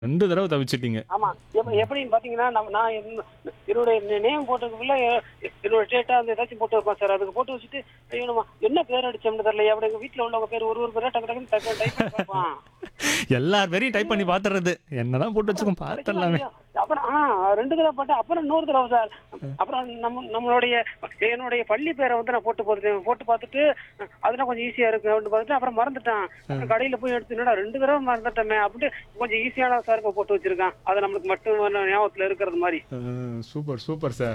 ரெண்டு தடவை தவிச்சிட்டீங்க ஆமா எப்ப- எப்படின்னு பாத்தீங்கன்னா நம்ம நான் என்ன- என்னுடைய நேம் போட்டதுக்குள்ள எ- என்னோட டேட்டா அந்த ஏதாச்சும் போட்டு வைப்பேன் சார் அதுக்கு போட்டு வச்சுட்டு ஐயோ நம்ம என்ன பேர் அடிச்சோம்னு தெரியல எப்படி எங்க வீட்டுல உள்ளவங்க பேர் ஒரு ஒரு பேரா டக்கு டக்குன்னு டைப் டைப் பண்ணி பார்ப்பான் எல்லார் பேரையும் டைப் பண்ணி பாத்துறது என்னதான் போட்டு வச்சுக்கோம் பார்த்தலாமே அப்புறம் ஆ ரெண்டு தடவை போட்டு அப்புறம் இன்னொரு தடவை சார் அப்புறம் நம்ம நம்மளுடைய என்னுடைய பள்ளி பேரை வந்து நான் போட்டு போட்டு போட்டு பார்த்துட்டு அதெல்லாம் கொஞ்சம் ஈஸியா இருக்கு அப்படின்னு பார்த்துட்டு அப்புறம் மறந்துட்டான் அப்புறம் கடையில போய் எடுத்து என்னடா ரெண்டு தடவை மறந்துட்டோமே அப்படின்ட்டு கொஞ்சம் ஈஸியான சார் இப்போ போட்டு வச்சிருக்கான் அது நம்மளுக்கு மட்டும் ஞாபகத்துல இருக்கிறது மாதிரி சூப்பர் சூப்பர் சார்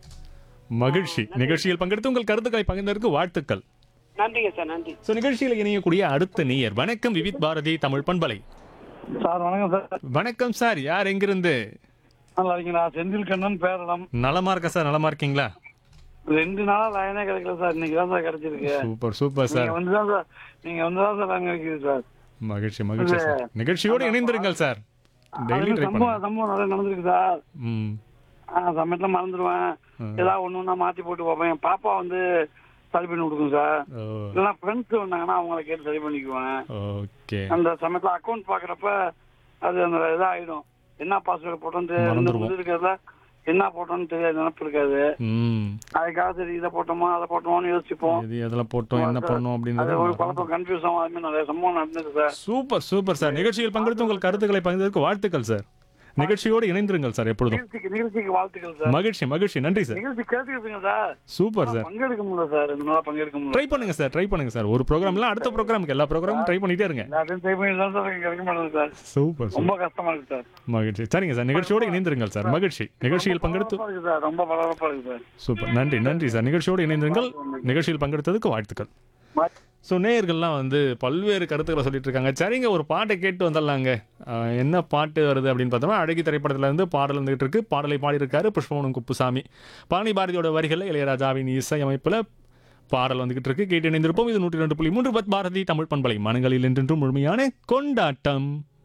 மகிழ்ச்சி நிகழ்ச்சியில் பங்கெடுத்து உங்கள் கருத்துக்களை பகிர்ந்ததற்கு வாழ்த்துக்கள் நன்றிங்க சார் நன்றி ஸோ நிகழ்ச்சியில் இணையக்கூடிய அடுத்த நேயர் வணக்கம் விவித் பாரதி தமிழ் பண்பலை சார் வணக்கம் சார் வணக்கம் சார் யார் எங்கிருந்து நல்லா இருக்கீங்களா செந்தில் கண்ணன் பேரடம் நலமா இருக்கா சார் நலமா இருக்கீங்களா ரெண்டு நாளா லைனே கிடைக்கல சார் இன்னைக்கு தான் சார் கிடைச்சிருக்கு சூப்பர் சூப்பர் சார் நீங்க வந்து தான் சார் நீங்க வந்து தான் சார் லைன் கிடைக்குது சார் மகிழ்ச்சி மகிழ்ச்சி சார் நிகழ்ச்சியோடு இணைந்திருங்கள் சார் டெய்லி அது ட்ரை சம்பவம் பண்ணுங்க சம்பவம் நிறைய நடந்திருக்கு சார் ம் ஆ, சமயத்துல மறந்துடுவேன் ஏதாவது ஒண்ணு ஒண்ணா மாத்தி போட்டு பார்ப்பேன் என் பாப்பா வந்து சரி பண்ணி கொடுக்கும் சார் ஓ இல்லைன்னா ஃப்ரெண்ட்ஸ் வந்தாங்கன்னா அவங்கள கேட்டு சரி பண்ணிக்குவேன் ஓகே அந்த சமயத்துல அக்கௌண்ட் பாக்குறப்ப அது அந்த இதாயிடும் என்ன பாஸ்வேர்டு போட்டோன்னு மறந்துடுவோம். இது இருக்கிறதுல என்ன போட்டோன்னு தெரியாது நினப்பு இருக்காது ம் அதுக்காக சரி இதை போட்டோமா அதை போட்டோமான்னு யோசிச்சுப்போம் இது எதில் போட்டோம் என்ன பண்ணோம் அது ஒரு அப்படின்றது குழப்பம் கன்ஃபியூஸ் ஆகும் அது மாதிரி நிறைய சம்பவம் நடந்தது சார் சூப்பர் சூப்பர் சார் நிகழ்ச்சியில் பங்கெடுத்து உங்கள் கருத்துக்களை பகிர்ந்ததற்கு வாழ்த்துக்கள் சார் நிகழ்ச்சியோடு இணைந்திருங்கள் சார் எப்பொழுதும் நிகழ்ச்சிக்கு நிகழ்ச்சிக்கு வாழ்த்துக்கள் சார் மகிழ்ச்சி மகிழ்ச்சி நன்றி சார் நிகழ்ச்சி கேட்டுக்கிட்டுங்க சார் சூப்பர் சார் பங்கெடுக்க முடியல சார் இந்த நாளா பங்கெடுக்க முடியல ட்ரை பண்ணுங்க சார் ட்ரை பண்ணுங்க சார் ஒரு ப்ரோக்ராம்ல அடுத்த ப்ரோக்ராமுக்கு எல்லா ப்ரோக்ராமும் ட்ரை பண்ணிட்டே இருங்க எல்லாத்தையும் ட்ரை பண்ணி தான் சார் கிடைக்க மாட்டேங்குது சார் சூப்பர் ரொம்ப கஷ்டமா இருக்கு சார் மகிழ்ச்சி சரிங்க சார் நிகழ்ச்சியோடு இணைந்திருங்கள் சார் மகிழ்ச்சி நிகழ்ச்சியில் பங்கெடுத்து பரபரப்பா இருக்கு சார் ரொம்ப பரபரப்பா இருக்கு சார் சூப்பர் நன்றி நன்றி சார் நிகழ்ச்சியோடு இணைந்திருங்கள் நிகழ்ச்சியில் பங்கெடுத்ததுக்கு வாழ்த்துக்கள் ம- ஸோ நேயர்கள்லாம் வந்து பல்வேறு கருத்துக்களை சொல்லிட்டு இருக்காங்க சரிங்க ஒரு பாட்டை கேட்டு வந்துடலாங்க ஆஹ் என்ன பாட்டு வருது அப்படின்னு பார்த்தோம்னா அழகி திரைப்படத்துல இருந்து பாடல் வந்துகிட்டு இருக்கு பாடலை பாடியிருக்காரு புஷ்பவனம் குப்புசாமி பழனி பாரதியோட வரிகளில் இளையராஜாவின் இசையமைப்பில் பாடல் வந்துகிட்டு இருக்கு கேட்டு இணைந்திருப்போம் இது நூற்றி ரெண்டு புள்ளி மூன்று பத் பாரதி தமிழ் பண்பலை மனங்களில் என்றென்றும் முழுமையான கொண்டாட்டம்